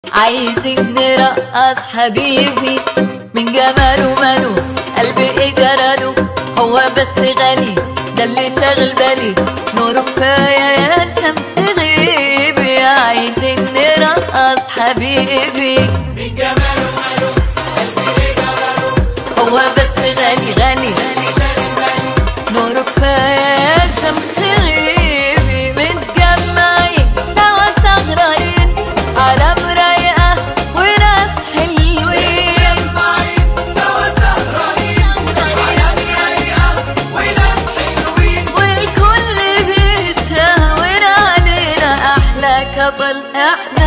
عايزين نرقص حبيبي من جماله ماله قلبي ايه جراله هو بس غالي ده اللي شاغل بالي نوره كفايه يا شمس غيبي عايزين نرقص حبيبي من جماله ماله قلبي ايه جراله هو بس غالي غالي اللي شاغل بالي نوره كفايه يا شمس غيبي متجمعين سوا سهرانين على مرايقه وناس حلوين معين سوا سهرانين على مرايقة وناس حلوين والكل بيشاور علينا احلى كبل احنا